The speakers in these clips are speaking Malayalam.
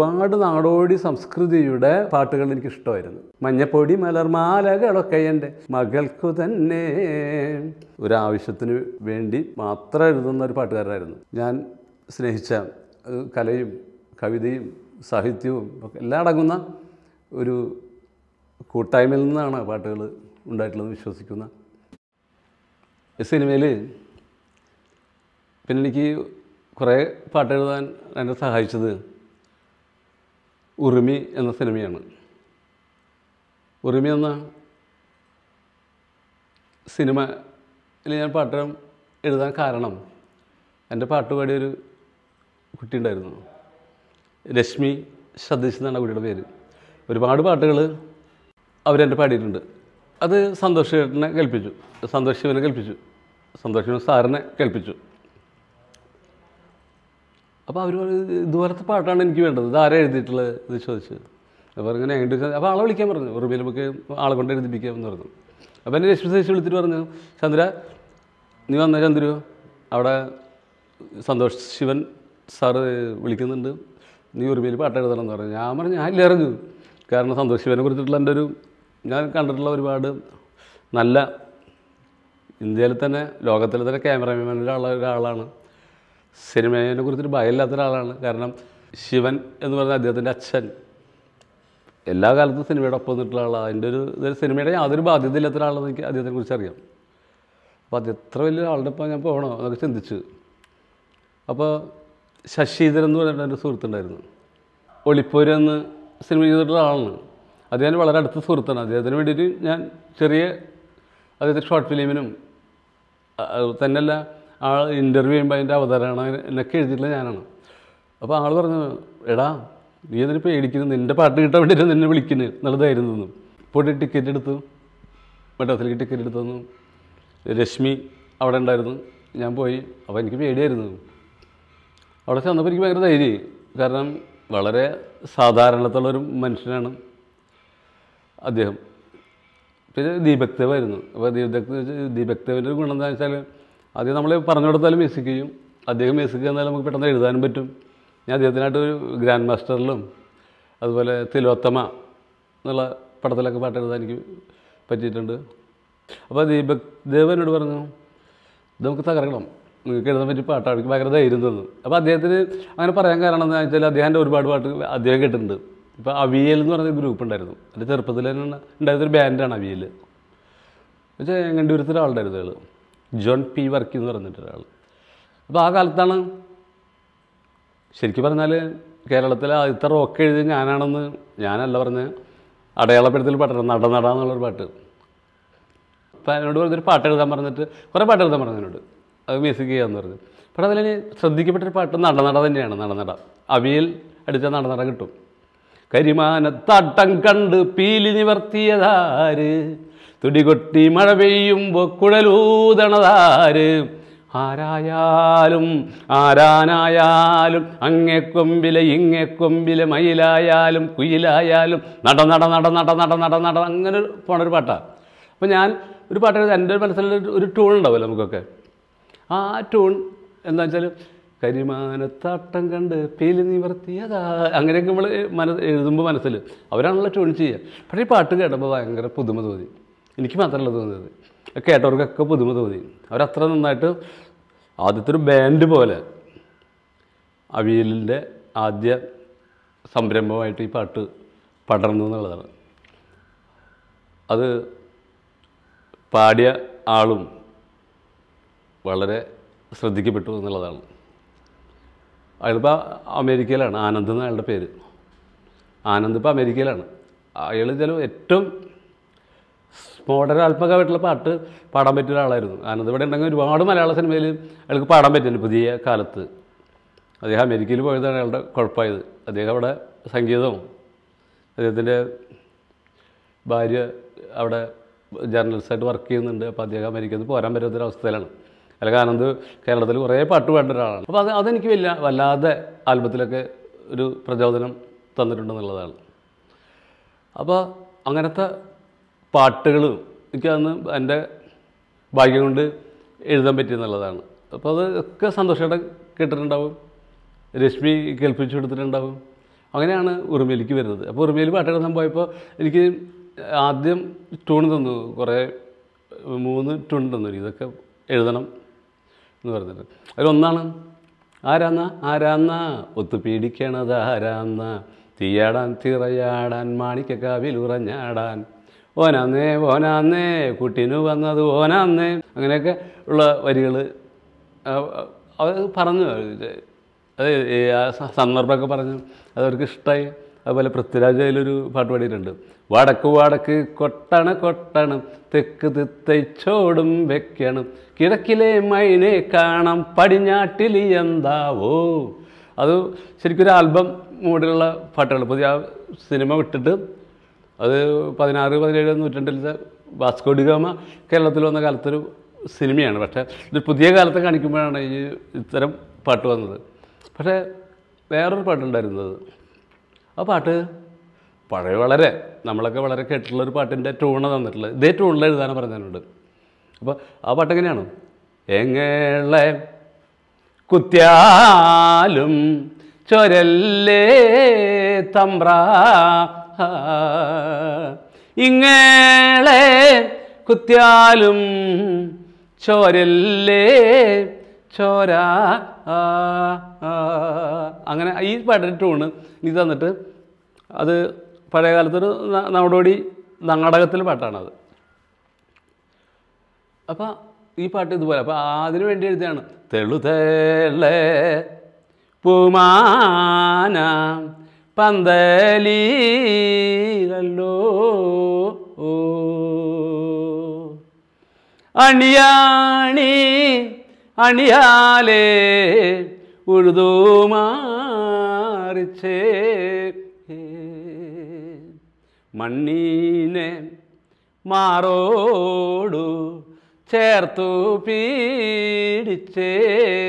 ഒരുപാട് നാടോടി സംസ്കൃതിയുടെ പാട്ടുകൾ എനിക്ക് ഇഷ്ടമായിരുന്നു മഞ്ഞപ്പൊടി മലർമാലകളൊക്കെ എൻ്റെ മകൾക്കു തന്നെ ഒരു ആവശ്യത്തിന് വേണ്ടി മാത്രം എഴുതുന്ന ഒരു പാട്ടുകാരനായിരുന്നു ഞാൻ സ്നേഹിച്ച ഏഹ്, കലയും കവിതയും സാഹിത്യവും ഒക്കെ എല്ലാം അടങ്ങുന്ന ഒരു കൂട്ടായ്മയിൽ നിന്നാണ് പാട്ടുകൾ ഉണ്ടായിട്ടുള്ളത് വിശ്വസിക്കുന്ന ഈ സിനിമയിൽ പിന്നെ എനിക്ക് കുറേ പാട്ട് എഴുതാൻ എന്നെ സഹായിച്ചത് ഉറുമി എന്ന സിനിമയാണ് ഉറുമി എന്ന സിനിമയിൽ ഞാൻ പാട്ട് എഴുതാൻ കാരണം എൻ്റെ പാട്ട് പാടിയൊരു കുട്ടി ഉണ്ടായിരുന്നു രശ്മി സതീഷ് എന്നാണ് ആ കുട്ടിയുടെ പേര് ഒരുപാട് പാട്ടുകൾ അവരെൻ്റെ പാടിയിട്ടുണ്ട് അത് സന്തോഷ് ചേട്ടനെ കേൾപ്പിച്ചു സന്തോഷ് ശിവനെ കേൾപ്പിച്ചു സന്തോഷ് ശിവൻ സാറിനെ കേൾപ്പിച്ചു അപ്പോൾ അവർ ഇതുപോലത്തെ പാട്ടാണ് എനിക്ക് വേണ്ടത് ഇത് ആരാ എഴുതിയിട്ടുള്ളത് ഇത് ചോദിച്ചു അപ്പോൾ ഇങ്ങനെ എഴുതി അപ്പോൾ ആളെ വിളിക്കാൻ പറഞ്ഞു ഉറുമിയിൽ നമുക്ക് ആളെ കൊണ്ട് എഴുതിപ്പിക്കാമെന്ന് പറഞ്ഞു അപ്പോൾ എന്നെ രശ്മി സേഷി വിളിച്ചിട്ട് പറഞ്ഞു ചന്ദ്ര നീ വന്ന ചന്ദ്രു അവിടെ സന്തോഷ് ശിവൻ സാറ് വിളിക്കുന്നുണ്ട് നീ ഉറുമിയിൽ പാട്ട് എഴുതണം എന്ന് പറഞ്ഞു ഞാൻ പറഞ്ഞു ഞാൻ ഇല്ല ഇറങ്ങു കാരണം സന്തോഷ് ശിവനെ കുറിച്ചിട്ടുള്ള എൻ്റെ ഒരു ഞാൻ കണ്ടിട്ടുള്ള ഒരുപാട് നല്ല ഇന്ത്യയിൽ തന്നെ ലോകത്തിൽ തന്നെ ക്യാമറമാനുള്ള ഒരാളാണ് സിനിമയെ കുറിച്ചൊരു ഭയമില്ലാത്ത ഒരാളാണ് കാരണം ശിവൻ എന്ന് പറഞ്ഞ അദ്ദേഹത്തിൻ്റെ അച്ഛൻ എല്ലാ കാലത്തും സിനിമയുടെ ഒപ്പം നിന്നിട്ടുള്ള ആളാണ് അതിൻ്റെ ഒരു ഇത് സിനിമയുടെ യാതൊരു ബാധ്യത ഇല്ലാത്ത ഒരാളെന്ന് എനിക്ക് അദ്ദേഹത്തിനെ കുറിച്ച് അറിയാം അപ്പോൾ അത് എത്ര വലിയ ആളുടെ ഒപ്പം ഞാൻ പോകണോ എന്നൊക്കെ ചിന്തിച്ചു അപ്പോൾ ശശീധരൻ എന്ന് പറഞ്ഞിട്ട് എൻ്റെ സുഹൃത്തുണ്ടായിരുന്നു ഒളിപ്പോര് എന്ന് സിനിമ ചെയ്തിട്ടുള്ള ആളാണ് അദ്ദേഹം വളരെ അടുത്ത സുഹൃത്താണ് അദ്ദേഹത്തിന് വേണ്ടിയിട്ട് ഞാൻ ചെറിയ അദ്ദേഹത്തെ ഷോർട്ട് ഫിലിമിനും അ- അത് തന്നെയല്ല ആ ഇൻ്റർവ്യൂ ചെയ്യുമ്പോൾ അതിൻ്റെ അവതരണം എന്നൊക്കെ എഴുതിയിട്ടുള്ള ഞാനാണ് അപ്പോൾ ആൾ പറഞ്ഞു എടാ നീ അതിന് പേടിക്കുന്നു നിൻ്റെ പാട്ട് കിട്ടാൻ വേണ്ടിയിട്ട് നിന്നെ വിളിക്കുന്നു എന്നുള്ളതായിരുന്നു എന്നും പോയിട്ട് ടിക്കറ്റ് എടുത്തു മറ്റത്തിലേക്ക് ടിക്കറ്റ് എടുത്തു തന്നു രശ്മി അവിടെ ഉണ്ടായിരുന്നു ഞാൻ പോയി അപ്പോൾ എനിക്ക് പേടിയായിരുന്നു അവിടെ ചെന്നപ്പോൾ എനിക്ക് ഭയങ്കര ധൈര്യമായി കാരണം വളരെ സാധാരണത്തുള്ളൊരു മനുഷ്യനാണ് അദ്ദേഹം പിന്നെ ദീപക് ദേവായിരുന്നു അപ്പോൾ ദീപക് ദീപക് ദേവിൻ്റെ ഒരു ഗുണം എന്താണെന്ന് വെച്ചാൽ ആദ്യം നമ്മൾ പറഞ്ഞു കൊടുത്താലും മ്യൂസിക് ചെയ്യും അദ്ദേഹം മ്യൂസിക് തന്നാൽ നമുക്ക് പെട്ടെന്ന് എഴുതാനും പറ്റും ഞാൻ അദ്ദേഹത്തിനായിട്ട് ഒരു ഗ്രാൻഡ് മാസ്റ്ററിലും അതുപോലെ തിലോത്തമ എന്നുള്ള പടത്തിലൊക്കെ പാട്ട് എഴുതാൻ എനിക്ക് പറ്റിയിട്ടുണ്ട് അപ്പോൾ ദീപക് ദേവ് എന്നോട് പറഞ്ഞു ഇത് നമുക്ക് തകർക്കണം നിങ്ങൾക്ക് എഴുതാൻ പറ്റിയ പാട്ടാണ് എനിക്ക് ഭയങ്കര ധൈര്യം തന്നു അപ്പോൾ അദ്ദേഹത്തിന് അങ്ങനെ പറയാൻ കാരണം എന്താ വെച്ചാൽ അദ്ദേഹത്തിൻ്റെ ഒരുപാട് പാട്ട് അദ്ദേഹം കേട്ടിട്ടുണ്ട് ഇപ്പോൾ അവിയൽ എന്ന് പറഞ്ഞ ഗ്രൂപ്പ് ഉണ്ടായിരുന്നു എൻ്റെ ചെറുപ്പത്തിൽ തന്നെ ഉണ്ടായിരുന്നൊരു ബാൻഡാണ് അവിയൽ വെച്ചാൽ കണ്ടൂരത്തിൽ ഒരാളുണ്ടായിരുന്നു അയാൾ ജോൺ പി വർക്കി എന്ന് പറഞ്ഞിട്ട് ഒരാൾ അപ്പോൾ ആ കാലത്താണ് ശരിക്കും പറഞ്ഞാൽ കേരളത്തിലെ ആദ്യത്തെ റോക്ക് എഴുതി ഞാനാണെന്ന് ഞാനല്ല പറഞ്ഞ് അടയാളപ്പെടുത്തൽ പാട്ടാണ് നട നട എന്നുള്ളൊരു പാട്ട് അപ്പം എന്നോട് പറഞ്ഞൊരു പാട്ട് എഴുതാൻ പറഞ്ഞിട്ട് കുറേ പാട്ട് എഴുതാൻ പറഞ്ഞു എന്നോട് അത് മ്യൂസിക് ചെയ്യാമെന്ന് പറഞ്ഞു പക്ഷേ അതിൽ ശ്രദ്ധിക്കപ്പെട്ടൊരു പാട്ട് നട നട തന്നെയാണ് നട നട അവിയൽ അടിച്ചാൽ നട നട കിട്ടും കരിമാനത്തട്ടം കണ്ട് പീലി നിവർത്തിയതാര് തുടികൊട്ടി മഴ പെയ്യുമ്പോൾ കുഴലൂതണതാര് ആരായാലും ആരാനായാലും അങ്ങേ കൊമ്പിലെ ഇങ്ങേ കൊമ്പിലെ മയിലായാലും കുയിലായാലും നട നട നട നട നട നട നട അങ്ങനെ ഒരു പോണൊരു പാട്ടാണ് അപ്പോൾ ഞാൻ ഒരു പാട്ട് എഴുതി എൻ്റെ മനസ്സിൽ ഒരു- ഒരു ട്യൂൺ ഉണ്ടാവുമല്ലോ നമുക്കൊക്കെ ആ ട്യൂൺ എന്താ വെച്ചാൽ കരിമാനത്താട്ടം കണ്ട് പേല് നിവർത്തിയതാ അങ്ങനെയൊക്കെ നമ്മൾ മനസ്സ് എഴുതുമ്പോൾ മനസ്സിൽ അവരാണല്ലോ ട്യൂൺ ചെയ്യുക പക്ഷേ ഈ പാട്ട് കേട്ടപ്പോൾ ഭയങ്കര പുതുമ തോന്നി എനിക്ക് മാത്രമല്ല തോന്നിയത് അത് കേട്ടവർക്കൊക്കെ പുതുമ തോന്നി അവരത്ര നന്നായിട്ട് ആദ്യത്തെ ഒരു ബാൻഡ് പോലെ അവിയലിൻ്റെ ആദ്യ സംരംഭമായിട്ട് ഈ പാട്ട് പടർന്നു എന്നുള്ളതാണ് അത് പാടിയ ആളും വളരെ ശ്രദ്ധിക്കപ്പെട്ടു എന്നുള്ളതാണ് അയാളിപ്പോൾ അമേരിക്കയിലാണ് ആനന്ദ് എന്ന അയാളുടെ പേര് ആനന്ദ് ഇപ്പോൾ അമേരിക്കയിലാണ് അയാൾ ചില ഏറ്റവും മോഡലാത്മകമായിട്ടുള്ള പാട്ട് പാടാൻ പറ്റിയ ഒരാളായിരുന്നു ആനന്ദ് ഇവിടെ ഉണ്ടെങ്കിൽ ഒരുപാട് മലയാള സിനിമയിൽ അയാൾക്ക് പാടാൻ പറ്റുന്നുണ്ട് പുതിയ കാലത്ത് അദ്ദേഹം അമേരിക്കയിൽ പോയതാണ് അയാളുടെ കുഴപ്പമായത് അദ്ദേഹം അവിടെ സംഗീതവും അദ്ദേഹത്തിൻ്റെ ഭാര്യ അവിടെ ജേർണലിസ്റ്റായിട്ട് വർക്ക് ചെയ്യുന്നുണ്ട് അപ്പോൾ അദ്ദേഹം അമേരിക്കയിൽ നിന്ന് പോരാൻ പറ്റാത്തൊരവസ്ഥയിലാണ് അല്ലെങ്കിൽ ആനന്ദ് കേരളത്തിൽ കുറേ പാട്ട് പാടേണ്ട ഒരാളാണ് അപ്പോൾ അത് അതെനിക്ക് വലിയ വല്ലാതെ ആൽബത്തിലൊക്കെ ഒരു പ്രചോദനം തന്നിട്ടുണ്ടെന്നുള്ളതാണ് അപ്പോൾ അങ്ങനത്തെ പാട്ടുകൾ എനിക്ക് അന്ന് എൻ്റെ ഭാഗ്യം കൊണ്ട് എഴുതാൻ പറ്റിയെന്നുള്ളതാണ് അപ്പോൾ അത് ഒക്കെ സന്തോഷമായിട്ട് കേട്ടിട്ടുണ്ടാവും രശ്മി കേൾപ്പിച്ചു കൊടുത്തിട്ടുണ്ടാവും അങ്ങനെയാണ് ഉറുമയിലേക്ക് വരുന്നത് അപ്പോൾ ഉറുമയിൽ പാട്ടെഴുതാൻ പോയപ്പോൾ എനിക്ക് ആദ്യം ട്യൂൺ തന്നു കുറേ മൂന്ന് ട്യൂൺ തന്നു എനിക്ക് ഇതൊക്കെ എഴുതണം എന്ന് പറഞ്ഞിട്ട് അതിലൊന്നാണ് ആരാന്ന ആരാന്ന ഒത്തുപീഡിക്കണത് ആരാന്ന തീയാടാൻ തിറയാടാൻ മാണിക്കക്കാവിൽ ഉറഞ്ഞാടാൻ ഓനാന്നേ ഓനാന്നേ കുട്ടിനു വന്നത് ഓനാന്നേ അങ്ങനെയൊക്കെ ഉള്ള വരികൾ അത് പറഞ്ഞു അത് ഈ ആ സ- സന്ദർഭമൊക്കെ പറഞ്ഞു അതവർക്ക് ഇഷ്ടമായി അതുപോലെ പൃഥ്വിരാജ് അതിലൊരു പാട്ട് പാടിയിട്ടുണ്ട് വടക്ക് വടക്ക് കൊട്ടണ കൊട്ടണം തെക്ക് തിത്തൈച്ചോടും വെക്കണം കിഴക്കിലെ മൈനെ കാണാം പടിഞ്ഞാട്ടിൽ എന്താവോ അത് ശരിക്കും ഒരു ആൽബം മൂഡിലുള്ള പാട്ടുകൾ പുതിയ ആ സിനിമ വിട്ടിട്ട് അത് പതിനാറ് പതിനേഴ് നൂറ്റാണ്ടിലത്തെ വാസ്കോഡിഗാമ കേരളത്തിൽ വന്ന കാലത്തൊരു സിനിമയാണ് പക്ഷേ ഇത് പുതിയ കാലത്ത് കാണിക്കുമ്പോഴാണ് ഈ ഇത്തരം പാട്ട് വന്നത് പക്ഷേ വേറൊരു പാട്ടുണ്ടായിരുന്നത് ആ പാട്ട് പഴയ വളരെ നമ്മളൊക്കെ വളരെ കേട്ടിട്ടുള്ള ഒരു പാട്ടിൻ്റെ ട്യൂണ് തന്നിട്ടുള്ളത് ഇതേ ട്യൂണിൽ എഴുതാനും പറഞ്ഞിട്ടുണ്ട് അപ്പോൾ ആ പാട്ട് എങ്ങനെയാണ് എങ്ങളെ കുത്യാലും ചൊരല്ലേ തമ്പ്ര ഇങ്ങളെ കുത്യാലും ചോരല്ലേ ചോര അങ്ങനെ ഈ പാട്ടിൻ്റെ ട്യൂണ് ഇത് തന്നിട്ട് അത് പഴയ കാലത്തൊരു ന- നാടോടി നാടകത്തിലെ പാട്ടാണത് അപ്പം ഈ പാട്ട് ഇതുപോലെ അപ്പം അതിനു വേണ്ടി എഴുതിയാണ് തെളുതേളെ പൂമാന പന്തലീലല്ലോ അണിയാണി അണിയാലേ ഉഴുതുമാറിച്ചേ മണ്ണീനെ മാറോടു ചേർത്തു പീഡിച്ചേ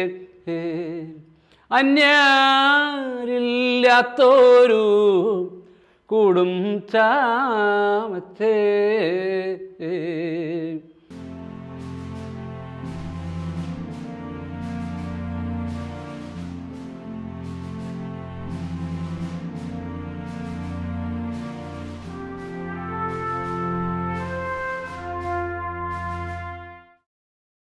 അന്യാരില്ലാത്തൊരു കൂടും ചാമച്ചേ